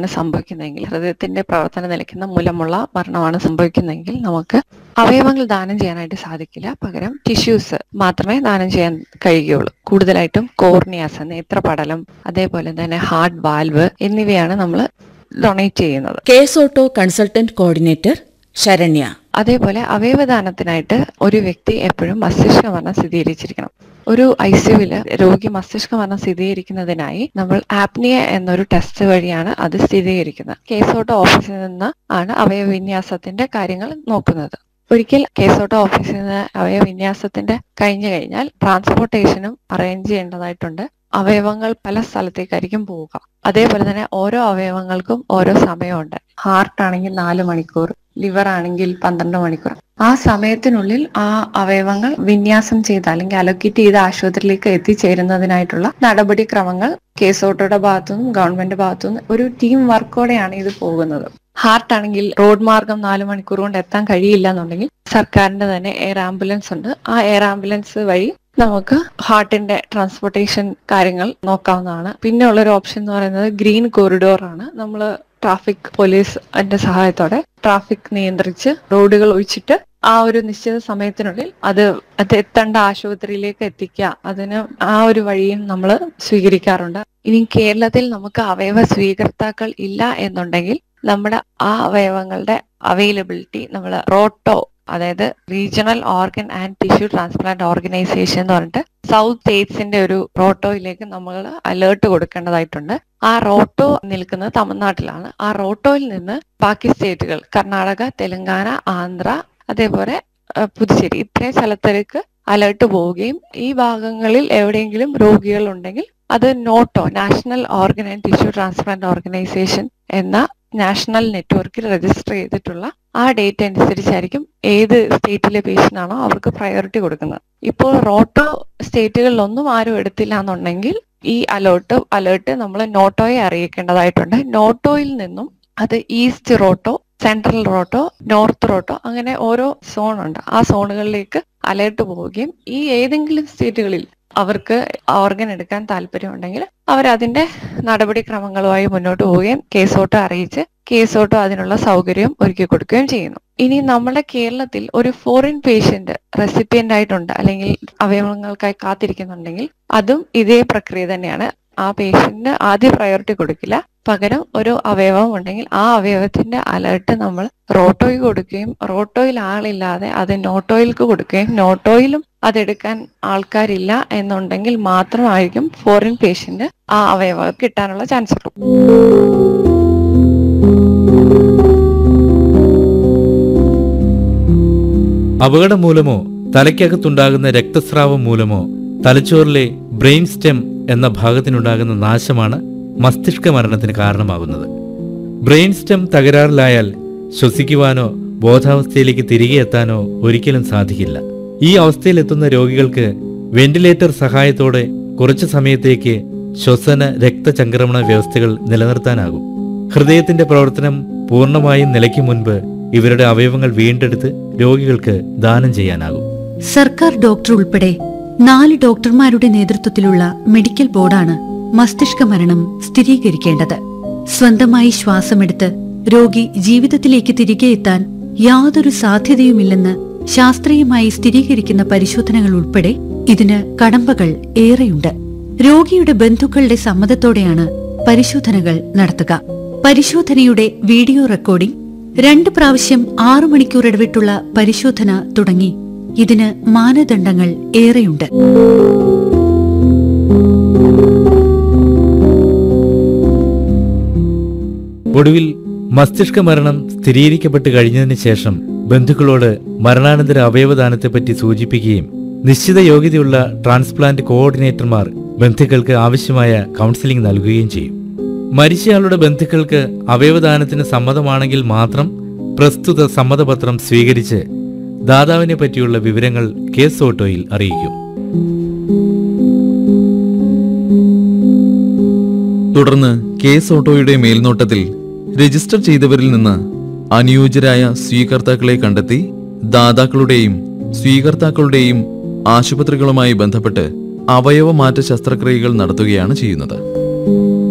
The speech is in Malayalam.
മരണമാണ് സംഭവിക്കുന്നതെങ്കിൽ ഹൃദയത്തിന്റെ പ്രവർത്തനം നിലയ്ക്കുന്ന മൂലമുള്ള മരണമാണ് സംഭവിക്കുന്നതെങ്കിൽ നമുക്ക് അവയവങ്ങൾ ദാനം ചെയ്യാനായിട്ട് സാധിക്കില്ല പകരം ടിഷ്യൂസ് മാത്രമേ ദാനം ചെയ്യാൻ കഴിയുകയുള്ളൂ കൂടുതലായിട്ടും കോർണിയാസ് നേത്രപടലം അതേപോലെ തന്നെ ഹാർട്ട് വാൽവ് എന്നിവയാണ് നമ്മൾ ഡൊണേറ്റ് ചെയ്യുന്നത് KSOTTO consultant coordinator Saranya അതേപോലെ അവയവദാനത്തിനായിട്ട് ഒരു വ്യക്തി എപ്പോഴും മസ്തിഷ്ക മരണം സ്ഥിരീകരിച്ചിരിക്കണം ഒരു ഐ സിയുവില് രോഗി മസ്തിഷ്ക മരണം സ്ഥിരീകരിക്കുന്നതിനായി നമ്മൾ ആപ്നിയ എന്നൊരു ടെസ്റ്റ് വഴിയാണ് അത് സ്ഥിരീകരിക്കുന്നത് കേസോട്ടോ ഓഫീസിൽ നിന്ന് ആണ് അവയവവിന്യാസത്തിന്റെ കാര്യങ്ങൾ നോക്കുന്നത് ഒരിക്കൽ കേസോട്ടോ ഓഫീസിൽ നിന്ന് അവയവവിന്യാസത്തിന്റെ കഴിഞ്ഞു കഴിഞ്ഞാൽ ട്രാൻസ്പോർട്ടേഷനും അറേഞ്ച് ചെയ്യേണ്ടതായിട്ടുണ്ട് അവയവങ്ങൾ പല സ്ഥലത്തേക്കായിരിക്കും പോവുക അതേപോലെ തന്നെ ഓരോ അവയവങ്ങൾക്കും ഓരോ സമയമുണ്ട് ഹാർട്ട് ആണെങ്കിൽ നാല് മണിക്കൂർ ലിവർ ആണെങ്കിൽ പന്ത്രണ്ട് മണിക്കൂർ ആ സമയത്തിനുള്ളിൽ ആ അവയവങ്ങൾ വിന്യാസം ചെയ്ത് അല്ലെങ്കിൽ അലൊക്കേറ്റ് ചെയ്ത ആശുപത്രിയിലേക്ക് എത്തിച്ചേരുന്നതിനായിട്ടുള്ള നടപടിക്രമങ്ങൾ കേസോട്ടോയുടെ ഭാഗത്തുനിന്നും ഗവൺമെന്റ് ഭാഗത്തുനിന്നും ഒരു ടീം വർക്കോടെയാണ് ഇത് പോകുന്നത് ഹാർട്ട് ആണെങ്കിൽ റോഡ് മാർഗം നാല് മണിക്കൂർ കൊണ്ട് എത്താൻ കഴിയില്ല എന്നുണ്ടെങ്കിൽ സർക്കാരിന്റെ തന്നെ എയർ ആംബുലൻസ് ഉണ്ട് ആ എയർ ആംബുലൻസ് വഴി നമുക്ക് ഹാർട്ടിന്റെ ട്രാൻസ്പോർട്ടേഷൻ കാര്യങ്ങൾ നോക്കാവുന്നതാണ് പിന്നെ ഉള്ളൊരു ഓപ്ഷൻ എന്ന് പറയുന്നത് ഗ്രീൻ കോറിഡോർ ആണ് നമ്മൾ ട്രാഫിക് പോലീസ് അതിന്റെ സഹായത്തോടെ ട്രാഫിക് നിയന്ത്രിച്ച് റോഡുകൾ ഒഴിച്ചിട്ട് ആ ഒരു നിശ്ചിത സമയത്തിനുള്ളിൽ അത് അത് എത്തേണ്ട ആശുപത്രിയിലേക്ക് എത്തിക്കുക അതിന് ആ ഒരു വഴിയും നമ്മൾ സ്വീകരിക്കാറുണ്ട് ഇനി കേരളത്തിൽ നമുക്ക് അവയവ സ്വീകർത്താക്കൾ ഇല്ല എന്നുണ്ടെങ്കിൽ നമ്മുടെ ആ അവയവങ്ങളുടെ അവൈലബിലിറ്റി നമ്മൾ റോട്ടോ അതായത് regional organ and tissue transplant organisation എന്ന് പറഞ്ഞിട്ട് സൗത്ത് സ്റ്റേറ്റ്സിന്റെ ഒരു റോട്ടോയിലേക്ക് നമ്മൾ അലേർട്ട് കൊടുക്കേണ്ടതായിട്ടുണ്ട് ആ റോട്ടോ നിൽക്കുന്നത് തമിഴ്നാട്ടിലാണ് ആ റോട്ടോയിൽ നിന്ന് ബാക്കി സ്റ്റേറ്റുകൾ കർണാടക തെലങ്കാന ആന്ധ്ര അതേപോലെ അഹ് പുതുച്ചേരി ഇത്രയും സ്ഥലത്തേക്ക് അലേർട്ട് പോവുകയും ഈ ഭാഗങ്ങളിൽ എവിടെയെങ്കിലും രോഗികൾ ഉണ്ടെങ്കിൽ അത് NOTTO national organ and tissue transplant organisation എന്ന നാഷണൽ നെറ്റ്വർക്കിൽ രജിസ്റ്റർ ചെയ്തിട്ടുള്ള ആ ഡേറ്റ് അനുസരിച്ചായിരിക്കും ഏത് സ്റ്റേറ്റിലെ പേഷ്യന്റ് ആണോ അവർക്ക് പ്രയോറിറ്റി കൊടുക്കുന്നത് ഇപ്പോൾ റോട്ടോ സ്റ്റേറ്റുകളിലൊന്നും ആരും എടുത്തില്ല എന്നുണ്ടെങ്കിൽ ഈ അലേർട്ട് അലേർട്ട് നമ്മൾ നോട്ടോയെ അറിയിക്കേണ്ടതായിട്ടുണ്ട് നോട്ടോയിൽ നിന്നും അത് east ROTTO central ROTTO north ROTTO അങ്ങനെ ഓരോ സോൺ ഉണ്ട് ആ സോണുകളിലേക്ക് അലേർട്ട് പോവുകയും ഈ ഏതെങ്കിലും സ്റ്റേറ്റുകളിൽ അവർക്ക് ഓർഗൻ എടുക്കാൻ താല്പര്യമുണ്ടെങ്കിൽ അവർ അതിന്റെ നടപടിക്രമങ്ങളുമായി മുന്നോട്ട് പോവുകയും കേസോട്ടോ അറിയിച്ച് കേസോട്ടോ അതിനുള്ള സൗകര്യം ഒരുക്കി കൊടുക്കുകയും ചെയ്യുന്നു ഇനി നമ്മുടെ കേരളത്തിൽ ഒരു ഫോറിൻ പേഷ്യന്റ് റെസിപ്പിയന്റ് ആയിട്ടുണ്ട് അല്ലെങ്കിൽ അവയവങ്ങൾക്കായി കാത്തിരിക്കുന്നുണ്ടെങ്കിൽ അതും ഇതേ പ്രക്രിയ തന്നെയാണ് ആ പേഷ്യന്റിന് ആദ്യ പ്രയോറിറ്റി കൊടുക്കില്ല പകരം ഒരു അവയവം ഉണ്ടെങ്കിൽ ആ അവയവത്തിന്റെ അലേർട്ട് നമ്മൾ റോട്ടോയിൽ കൊടുക്കുകയും റോട്ടോയിൽ ആളില്ലാതെ അത് നോട്ടോയിൽക്ക് കൊടുക്കുകയും നോട്ടോയിലും അതെടുക്കാൻ ആൾക്കാരില്ല എന്നുണ്ടെങ്കിൽ മാത്രമായിരിക്കും ഫോറിൻ പേഷ്യന്റ് ആ അവയവം കിട്ടാനുള്ള ചാൻസ് ഉള്ളൂ അപകടം മൂലമോ തലയ്ക്കകത്തുണ്ടാകുന്ന രക്തസ്രാവം മൂലമോ തലച്ചോറിലെ ബ്രെയിൻ സ്റ്റെം എന്ന ഭാഗത്തിനുണ്ടാകുന്ന നാശമാണ് മസ്തിഷ്ക മരണത്തിന് കാരണമാകുന്നത് ബ്രെയിൻ സ്റ്റെം തകരാറിലായാൽ ശ്വസിക്കുവാനോ ബോധാവസ്ഥയിലേക്ക് തിരികെ എത്താനോ ഒരിക്കലും സാധിക്കില്ല ഈ അവസ്ഥയിലെത്തുന്ന രോഗികൾക്ക് വെന്റിലേറ്റർ സഹായത്തോടെ കുറച്ചു സമയത്തേക്ക് ശ്വസന രക്തചംക്രമണ വ്യവസ്ഥകൾ നിലനിർത്താനാകും ഹൃദയത്തിന്റെ പ്രവർത്തനം പൂർണ്ണമായും നിലയ്ക്കും മുൻപ് ഇവരുടെ അവയവങ്ങൾ വീണ്ടെടുത്ത് രോഗികൾക്ക് ദാനം ചെയ്യാനാകും സർക്കാർ ഡോക്ടർ ഉൾപ്പെടെ നാല് ഡോക്ടർമാരുടെ നേതൃത്വത്തിലുള്ള മെഡിക്കൽ ബോർഡാണ് മസ്തിഷ്ക മരണം സ്ഥിരീകരിക്കേണ്ടത് സ്വന്തമായി ശ്വാസമെടുത്ത് രോഗി ജീവിതത്തിലേക്ക് തിരികെ എത്താൻ യാതൊരു സാധ്യതയുമില്ലെന്ന് ശാസ്ത്രീയമായി സ്ഥിരീകരിക്കുന്ന പരിശോധനകൾ ഉൾപ്പെടെ ഇതിന് കടമ്പകൾ ഏറെയുണ്ട് രോഗിയുടെ ബന്ധുക്കളുടെ സമ്മതത്തോടെയാണ് പരിശോധനകൾ നടത്തുക പരിശോധനയുടെ വീഡിയോ റെക്കോർഡിംഗ് രണ്ട് പ്രാവശ്യം ആറു മണിക്കൂർ ഇടവിട്ടുള്ള പരിശോധന തുടങ്ങി ഇതിന് മാനദണ്ഡങ്ങൾ ഏറെയുണ്ട് ഒടുവിൽ മസ്തിഷ്ക മരണം സ്ഥിരീകരിക്കപ്പെട്ട് കഴിഞ്ഞതിന് ശേഷം ബന്ധുക്കളോട് മരണാനന്തര അവയവദാനത്തെപ്പറ്റി സൂചിപ്പിക്കുകയും നിശ്ചിത യോഗ്യതയുള്ള ട്രാൻസ്പ്ലാന്റ് കോർഡിനേറ്റർമാർ ബന്ധുക്കൾക്ക് ആവശ്യമായ കൗൺസിലിംഗ് നൽകുകയും ചെയ്യും മരിച്ചയാളുടെ ബന്ധുക്കൾക്ക് അവയവദാനത്തിന് സമ്മതമാണെങ്കിൽ മാത്രം പ്രസ്തുത സമ്മതപത്രം സ്വീകരിച്ച് ദാതാവിനെ പറ്റിയുള്ള വിവരങ്ങൾ കേസ് ഓട്ടോയിൽ അറിയിക്കും തുടർന്ന് കേസ് ഓട്ടോയുടെ മേൽനോട്ടത്തിൽ രജിസ്റ്റർ ചെയ്തവരിൽ നിന്ന് അനുയോജ്യരായ സ്വീകർത്താക്കളെ കണ്ടെത്തി ദാതാക്കളുടെയും സ്വീകർത്താക്കളുടെയും ആശുപത്രികളുമായി ബന്ധപ്പെട്ട് അവയവമാറ്റ ശസ്ത്രക്രിയകൾ നടത്തുകയാണ് ചെയ്യുന്നത്